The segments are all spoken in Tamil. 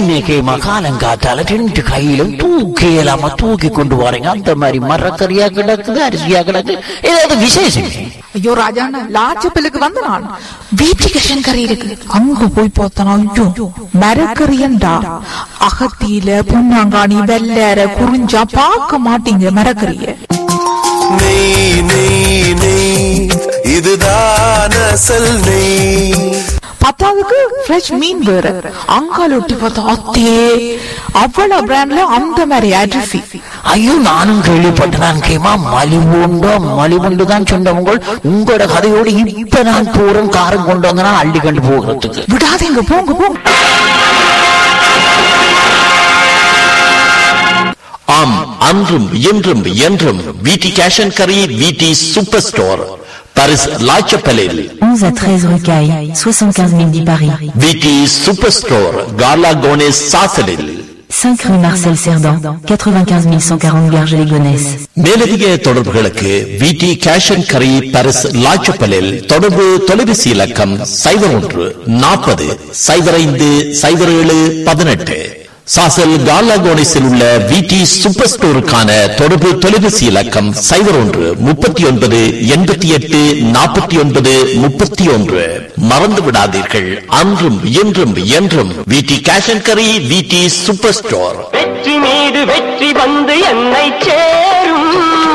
இன்னைக்கு மகாலங்காத்தால ரெண்டு கையிலும் தூக்கி இல்லாம தூக்கி கொண்டு வரீங்க அந்த மாதிரி மரக்கறியா கிடக்குது அரிசியா கிடக்குது ஏதாவது விசேஷம் ஐயோ ராஜாண்ணா லாச்சப்பிலுக்கு வந்த நான் வீட்டுக்கு கறி இருக்கு அங்க போய் பார்த்தனா ஐயோ மரக்கறியண்டா அகத்தியில புண்ணாங்காணி வெள்ளற குறிஞ்சா பார்க்க மாட்டீங்க மரக்கறிய நெய் நெய் நெய் இதுதான் அசல் நெய் பத்தாவதுக்கு ஃப்ரெஷ் மீன் வேற அங்கால ஒட்டி பார்த்தா அத்தே அவ்வளவு பிராண்ட்ல அந்த மாதிரி அரிசி ஐயோ நானும் கேள்விப்பட்டேன் கேமா மலிவுண்டோ மலிவுண்டு தான் சொன்னவங்க உங்களோட கதையோடு இப்ப நான் போறேன் காரம் கொண்டு வந்தனா அள்ளி கண்டு போகிறதுக்கு விடாதீங்க போங்க போங்க ஆம் அன்றும் இன்றும் என்றும் விடி கேஷ் அண்ட் கரி விடி சூப்பர் ஸ்டோர் பாரிஸ் லாச்சப்பலில் 11 à 13 rue Caille, 75 010 Paris. விடி சூப்பர் ஸ்டோர் காலா கோனேஸ் சாசலில் 5 rue Marcel Cerdan, 95 140 Garges-les-Gonesse. மேலதிக தொடர்புகளுக்கு விடி கேஷ் அண்ட் கரி பாரிஸ் லாச்சப்பலில் தொடர்பு தொலைபேசி இலக்கம் சைபர் ஒன்று நாற்பது சைபர் ஐந்து சைபர் ஏழு பதினெட்டு சாசல் காலாகோனிஸில் உள்ள விடி சூப்பர் ஸ்டோருக்கான தொடர்பு தொலைபேசி இலக்கம் சைபர் ஒன்று முப்பத்தி ஒன்பது எண்பத்தி எட்டு நாற்பத்தி ஒன்பது முப்பத்தி ஒன்று மறந்து விடாதீர்கள் அன்றும் இன்றும் என்றும் விடி கேஷ் அண்ட் கரி விடி சூப்பர் ஸ்டோர் வெற்றி மீது வெற்றி வந்து என்னை சேரும்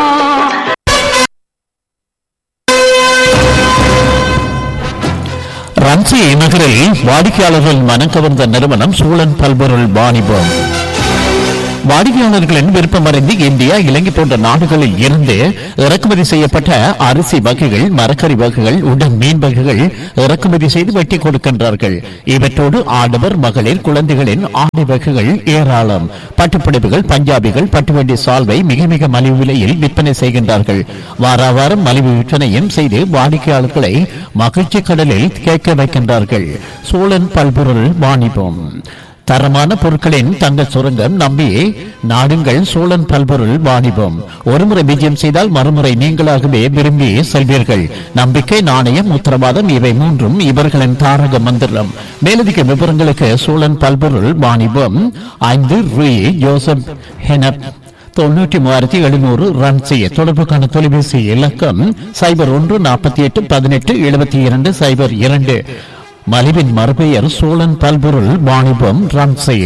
ரன்சி நகரில் வாடிக்கையாளர்கள் மனம் கவர்ந்த நிறுவனம் சூழன் பல்பொருள் வாணிபம் வாடிக்கையாளர்களின் விருப்பமறிந்து இந்தியா இலங்கை போன்ற நாடுகளில் இருந்து இறக்குமதி செய்யப்பட்ட அரிசி வகைகள் மரக்கறி வகைகள் உடன் மீன் வகைகள் இறக்குமதி செய்து வெட்டி கொடுக்கின்றார்கள் இவற்றோடு ஆடவர் மகளிர் குழந்தைகளின் ஆடை வகைகள் ஏராளம் பட்டுப்புடவைகள் பஞ்சாபிகள் பட்டுவண்டி சால்வை மிக மிக மலிவு விலையில் விற்பனை செய்கின்றார்கள் வாரா வாரம் மலிவு விற்பனையும் செய்து வாடிக்கையாளர்களை மகிழ்ச்சி கடலில் கேட்க வைக்கின்றார்கள் சோழன் பல்பொருள் வாணிபம் தரமான பொருட்களின் தங்க சுரங்கம் நம்பி நாடுங்கள் சோழன் பல்பொருள் வாணிபம் ஒருமுறை விஜயம் செய்தால் மறுமுறை நீங்களாகவே விரும்பி செல்வீர்கள் நம்பிக்கை நாணயம் உத்தரவாதம் இவை மூன்றும் இவர்களின் தாரக மந்திரம் மேலதிக விவரங்களுக்கு சோழன் பல்பொருள் வாணிபம் ஐந்து ரூ ஜோசப் ஹெனப் தொண்ணூற்றி மூவாயிரத்தி எழுநூறு ரன் செய்ய தொடர்புக்கான தொலைபேசி இலக்கம் சைபர் ஒன்று நாற்பத்தி எட்டு பதினெட்டு எழுபத்தி இரண்டு சைபர் இரண்டு மலிவின் மறுபெயர் சோழன் பல்பொருள் வாணிபம் ரன் செய்ய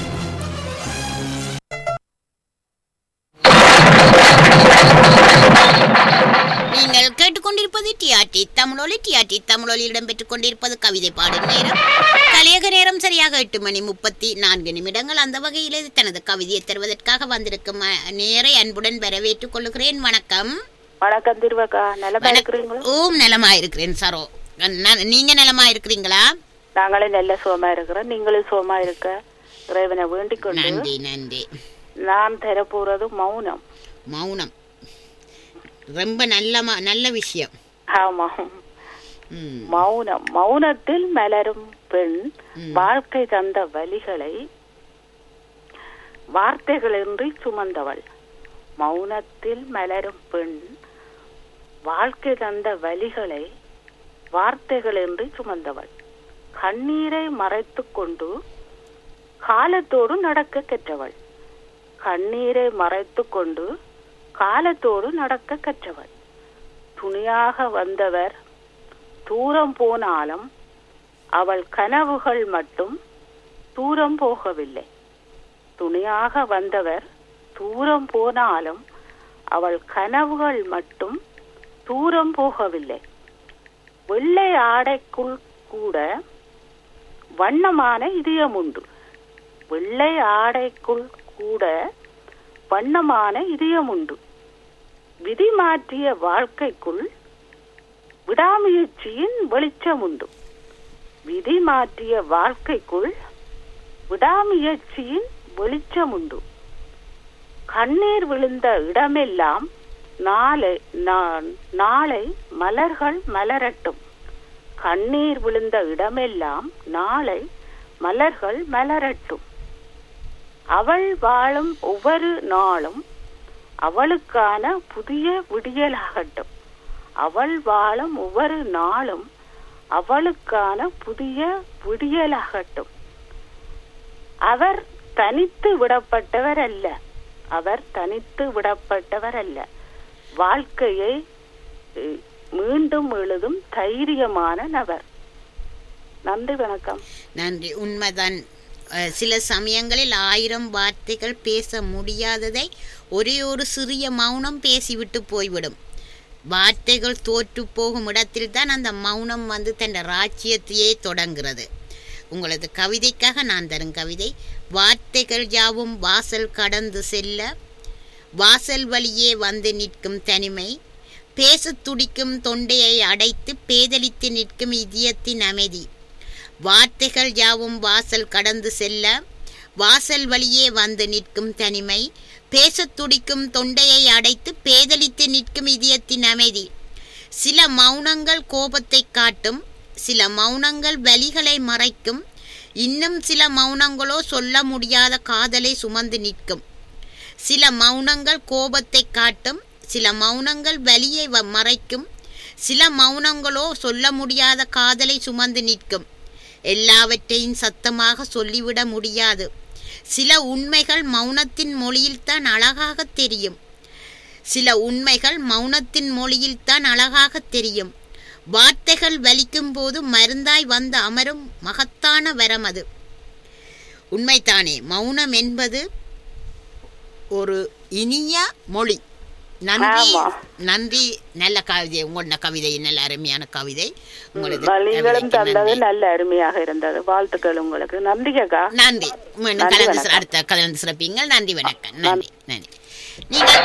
நீங்கள் கேட்டுக்கொண்டிருப்பது டிஆர்டி தமிழொலி டிஆர்டி தமிழொலியில் இடம்பெற்றுக் கொண்டிருப்பது கவிதை பாடும் நேரம் கலியக நேரம் சரியாக எட்டு மணி முப்பத்தி நான்கு நிமிடங்கள் அந்த வகையில் இது தனது கவிதையை தருவதற்காக வந்திருக்கும் அஹ், நேரை அன்புடன் வரவேற்றுக் கொள்கிறேன் வணக்கம் வணக்கம் திருவக்கா நலமா வணக்- இருக்கிறீங்களா ஓம் நலமா இருக்கிறேன் சரோ நான் நீங்க நலமா இருக்கிறீங்களா நாங்களே நல்ல சுகமா இருக்கிறோம் நீங்களும் சுகமா இருக்க இறைவனை வேண்டிக் கொண்டு நன்றி நன்றி நான் தரப்போறது மௌனம் மௌனம் ரொம்ப நல்ல ம- நல்ல விஷயம் ஆமா ம், மௌனம் மௌனத்தில் மலரும் பெண் வாழ்க்கை தந்த வலிகளை வார்த்தைகளின்றி சுமந்தவள் மௌனத்தில் மலரும் பெண் வாழ்க்கை தந்த வலிகளை வார்த்தைகளின்றி சுமந்தவள் கண்ணீரை மறைத்துக் கொண்டு காலத்தோடு நடக்க கற்றவள் கண்ணீரை மறைத்துக் கொண்டு காலத்தோடு நடக்க கற்றவள் துணியாக வந்தவர் தூரம் போனாலும் அவள் கனவுகள் மட்டும் தூரம் போகவில்லை துணியாக வந்தவர் தூரம் போனாலும் அவள் கனவுகள் மட்டும் தூரம் போகவில்லை வெள்ளை ஆடைக்குள் கூட வண்ணமான இதயம் உண்டு வெள்ளை ஆடைக்குள் கூட வண்ணமான இதயம் உண்டு விதி மாற்றிய வாழ்க்கைக்குள் விடாமுயற்சியின் வெளிச்சம் உண்டு விதி மாற்றிய வாழ்க்கைக்குள் விடாமுயற்சியின் வெளிச்சம் உண்டு கண்ணீர் விழுந்த இடமெல்லாம் நாளை நான் நாளை மலர்கள் மலரட்டும் கண்ணீர் விழுந்த இடமெல்லாம் நாளை மலர்கள் மலரட்டும் அவள் வாழும் ஒவ்வொரு நாளும் அவளுக்கான புதிய விடியலாகட்டும் அவள் வாழும் ஒவ்வொரு நாளும் அவளுக்கான புதிய விடியலாகட்டும் அவர் தனித்து விடப்பட்டவர் அல்ல அவர் தனித்து விடப்பட்டவர் அல்ல வாழ்க்கையை அஹ், மீண்டும் எழுதும் தைரியமான நபர் நன்றி வணக்கம் நன்றி உண்மைதான் அஹ், சில சமயங்களில் ஆயிரம் வார்த்தைகள் பேச முடியாததை ஒரே ஒரு சிறிய மௌனம் பேசிவிட்டு போய்விடும் வார்த்தைகள் தோற்று போகும் இடத்தில் தான் அந்த மௌனம் வந்து தன் ராஜ்யத்தையே தொடங்குகிறது உங்களது கவிதைக்காக நான் தரும் கவிதை வார்த்தைகள் யாவும் வாசல் கடந்து செல்ல வாசல் வழியே வந்து நிற்கும் தனிமை பேசத் துடிக்கும் தொண்டையை அடைத்து பேதலித்து நிற்கும் இதயத்தின் அமைதி வார்த்தைகள் யாவும் வாசல் கடந்து செல்ல வாசல் வழியே வந்து நிற்கும் தனிமை பேசத் துடிக்கும் தொண்டையை அடைத்து பேதலித்து நிற்கும் இதயத்தின் அமைதி சில மௌனங்கள் கோபத்தை காட்டும் சில மௌனங்கள் வலிகளை மறைக்கும் இன்னும் சில மௌனங்களோ சொல்ல முடியாத காதலை சுமந்து நிற்கும் சில மௌனங்கள் கோபத்தை காட்டும் சில மௌனங்கள் வலியை வ- மறைக்கும் சில மௌனங்களோ சொல்ல முடியாத காதலை சுமந்து நிற்கும் எல்லாவற்றையும் சத்தமாக சொல்லிவிட முடியாது சில உண்மைகள் மௌனத்தின் மொழியில்தான் அழகாக தெரியும் சில உண்மைகள் மௌனத்தின் மொழியில்தான் அழகாக தெரியும் வார்த்தைகள் வலிக்கும் போது மருந்தாய் வந்து அமரும் மகத்தான வரம் அது உண்மைதானே மௌனம் என்பது ஒரு இனிய மொழி நன்றி ஆமா. நன்றி நல்ல கவிதை உங்களோட கவிதை நல்ல அருமையான கவிதை உங்களது வழிகளும் கவிதைக்கு தந்தது நன்றி. நல்ல அருமையாக இருந்தது வாழ்த்துக்கள் உங்களுக்கு நன்றி அக்கா நன்றி மீண்டும் நன்றி கலந்து வணக்கம். அடுத்த கலந்து சிறப்பீங்கள் நன்றி வணக்கம் நன்றி நன்றி நீங்கள்